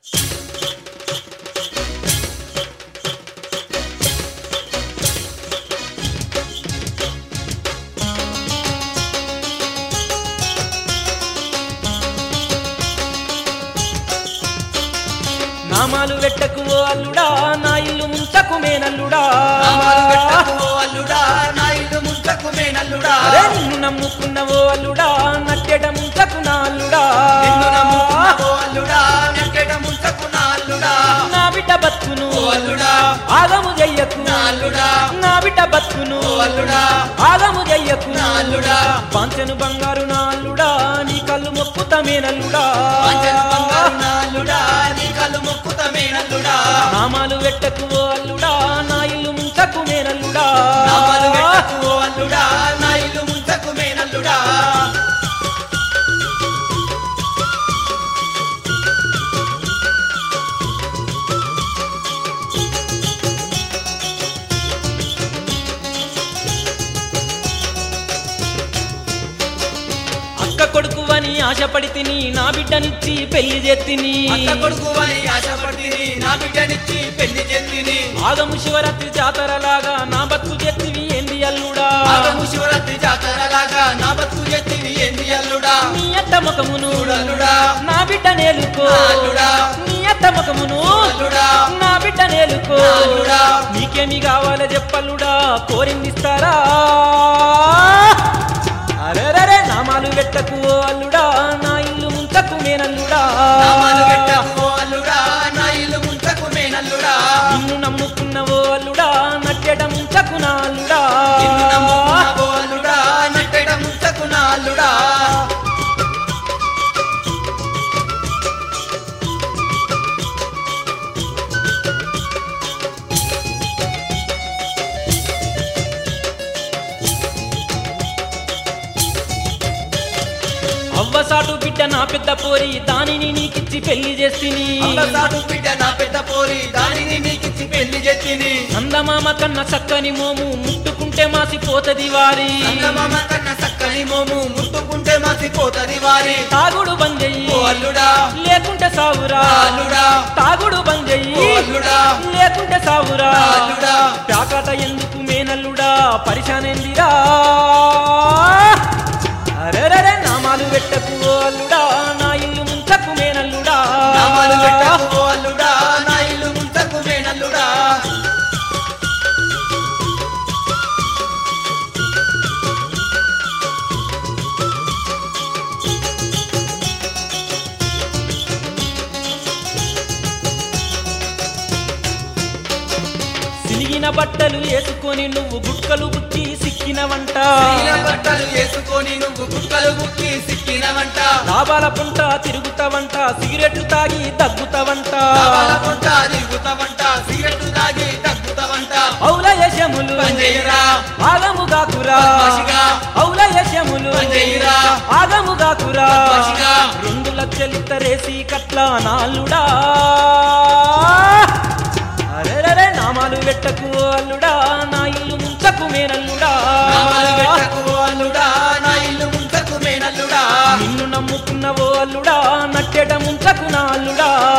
నామాలు వెట్టకు ఓ అల్లుడా నా ఇల్లు ముంచకు మేనల్లుడా నామాలు పెట్టకు ఓ అల్లుడా నా ఇల్లు ముంచకు మేనల్లుడా అరే నిన్ను నమ్ముకున్న ఓ అల్లుడా నట్టెట ముంచకు నా అల్లుడా నిన్ను నమ్ముకున్న ఓ అల్లుడా నెట్టెట ముంచకు నా అల్లుడా నా బిడ్డ బతుకును ఓ అల్లుడా ఆగము చెయ్యకు నా అల్లుడా నా బిడ్డ బతుకును ఓ అల్లుడా ఆగము చెయ్యకు నా అల్లుడా పాంచెను బంగారు నా అల్లుడా నీ కళ్ళు మొక్కుత మేనల్లుడా పంచన బంగారు నా అల్లుడా నీ కళ్ళు మొక్కుత మేనల్లుడా నామాలు వెట్టకు ఓ అల్లుడా నా ఇల్లు ముంచకు మేనల్లుడా నామాలు పెట్టకు ఓ అల్లుడా నా ఇల్లు ముంచకు మేనల్లుడా అక్క కొడుకువని ఆశపడి తిని నా బిడ్డనిచ్చి పెళ్లి చేతిని అత్త కొడుకు అని ఆశపడిని నా బిడ్డనిచ్చి పెళ్లి చెందిని ఆగము శివరాత్రి జాతరలాగా నా బతుకు చేతివి ఏంది అల్లుడా ఆగము శివరాత్రి జాతరలాగా నా బతుకు చెత్తివి ఏంది అల్లుడా నీ అత్త ముఖమును చూడల్లుడా నా బిడ్డ నేలుకో నా అల్లుడా నీ అత్త ముఖమును అల్లుడా నా బిడ్డ నేలుకో నా అల్లుడా నీకేమి కావాలో చెప్పల్లుడా కోరిందిస్తారా అరెరరే నామాలు వెట్టకు ఓ అల్లుడా నా ఇల్లు ముంచకు మేనల్లుడా నామాలు పెట్టకు ఓ అల్లుడా నా ఇల్లు ముంచకు మేనల్లుడా నిన్ను నమ్ముకున్న ఓ అల్లుడా నట్టెడ ముంచకు నా అల్లుడా నిన్ను నమ్ముకున్న ఓ అల్లుడా నట్టెట ముంచకు నా అల్లుడా అవ్వసాటు బిడ్డ నా పెద్ద పోరి దానిని నీకిచ్చి పెళ్లి చేస్తిని అల్లసాటు బిడ్డ నా పెద్ద పోరి దానిని నీకిచ్చి పెళ్లి చెత్తిని చందమామ కన్న చక్కని మోము ముట్టుకుంటే మాసిపోతది వారి చందమామ కన్న చక్కని మోము ముట్టుకుంటే మాసిపోతది వారి తాగుడు బందెయ్యి ఓ అల్లుడా లేకుంటే సావురా నా అల్లుడా తాగుడు బందెయ్యి ఓ అల్లుడా లేకుంటే సావురా నా అల్లుడా ప్యాకాట ఎందుకు మేనల్లుడా పరిశానెందిరా అరెరరే నామాలు పెట్టకు ఓ అల్లుడా నా ఇల్లు ముంచకు మేనల్లుడా నామాలు పెట్టకు ఓ అల్లుడా నా ఇల్లు ముంచకు మేనల్లుడా సిలిగిన బట్టలు వేసుకొని నువ్వు గుట్కలు బుక్కి సిక్కిన వంట నీల బట్టలు వేసుకొని నువ్వు కుక్కలు ముక్కి సిక్కినవంట లాభాల పుంట తిరుగుతావంట సిగరెట్లు తాగి తగ్గుతావంట కావాల కొంట తిరుగుతావంట సిగరెట్టు తాగి తగ్గుతావంట ఔల యశములు పంజేయరా ఆగముగాకురా బద్మాషిగా. ఔల యశములు పంజేయరా ఆగముగాకురా బద్మాషిగా. రెండు లక్షలిత్తరేసి కట్ల నాలుడా అరెరరే నామాలు వెట్టకు ఓ అల్లుడా నా ఇల్లు ముంచకు మేనల్లుడా నామాలు పెట్టకు ఓ అల్లుడా నా ఇల్లు ముంచకు మేనల్లుడా నిన్ను నమ్ముకున్న ఓ అల్లుడా నట్టెట ముంచకు నా అల్లుడా